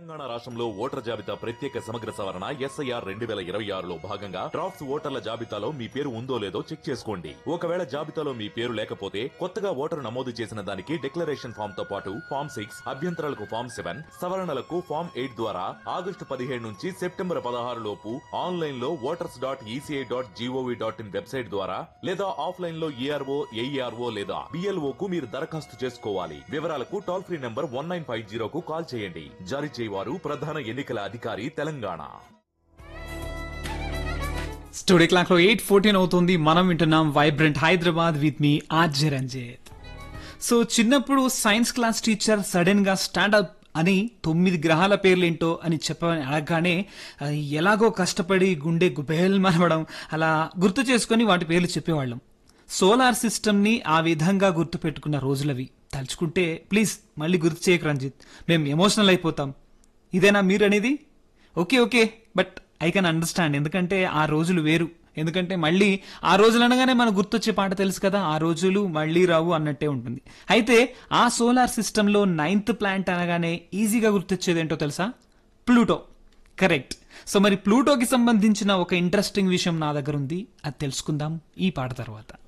తెలంగాణ రాష్ట్రంలో ఓటర్ జాబితా ప్రత్యేక సమగ్ర సవరణ ఎస్ఐఆర్ రెండు వేల ఇరవై ఆరులో భాగంగా డ్రాఫ్ట్స్ ఓటర్ల జాబితాలో మీ పేరు ఉందో లేదో చెక్ చేసుకోండి ఒకవేళ జాబితాలో మీ పేరు లేకపోతే కొత్తగా ఓటరు నమోదు చేసిన దానికి డిక్లరేషన్ ఫామ్ తో పాటు ఫామ్ సిక్స్ అభ్యంతరాలకు ఫామ్ సెవెన్ సవరణలకు ఫామ్ ఎయిట్ ద్వారా ఆగస్టు పదిహేడు నుంచి సెప్టెంబర్ పదహారు లోపు ఆన్లైన్ లో voters dot ECI dot GOV dot in website ద్వారా లేదా ఆఫ్లైన్ లో ఈఆర్ఓ ఏఈఆర్ఓ లేదా బిఎల్ఓ కు మీరు దరఖాస్తు చేసుకోవాలి వివరాలకు toll free number one nine five జీరోకు కాల్ చేయండి జారీ చేయవారు ప్రధాన ఎన్నికల అధికారి తెలంగాణ స్టూడియో క్లాక్ లో ఎయిట్ ఫోర్టీన్ అవుతుంది మనం వింటున్నాం వైబ్రెంట్ హైదరాబాద్ విత్ మీ ఆర్జే రంజిత్ సో చిన్నప్పుడు సైన్స్ క్లాస్ టీచర్ సడన్ గా స్టాండప్ అని తొమ్మిది గ్రహాల పేర్లేంటో అని చెప్పని అడగగానే ఆ, ఎలాగో కష్టపడి గుండె గుబేల్ మనవడం అలా గుర్తు చేసుకొని వాటి పేర్లు చెప్పేవాళ్ళం సోలార్ సిస్టమ్ ని ఆ విధంగా గుర్తు పెట్టుకున్న రోజులవి తలుచుకుంటే ప్లీజ్ మళ్ళీ గుర్తు చేయకు రంజిత్ మేము ఎమోషనల్ అయిపోతాం ఇదేనా మీరు అనేది okay okay but I can understand ఎందుకంటే ఆ రోజులు వేరు ఎందుకంటే మళ్ళీ ఆ రోజులు అనగానే మనకు గుర్తొచ్చే పాట తెలుసు కదా ఆ రోజులు మళ్ళీ రావు అన్నట్టే ఉంటుంది అయితే ఆ సోలార్ సిస్టంలో నైన్త్ ప్లాంట్ అనగానే ఈజీగా గుర్తొచ్చేది ఏంటో తెలుసా ప్లూటో కరెక్ట్ సో మరి ప్లూటోకి సంబంధించిన ఒక ఇంట్రెస్టింగ్ విషయం నా దగ్గర ఉంది అది తెలుసుకుందాం ఈ పాట తర్వాత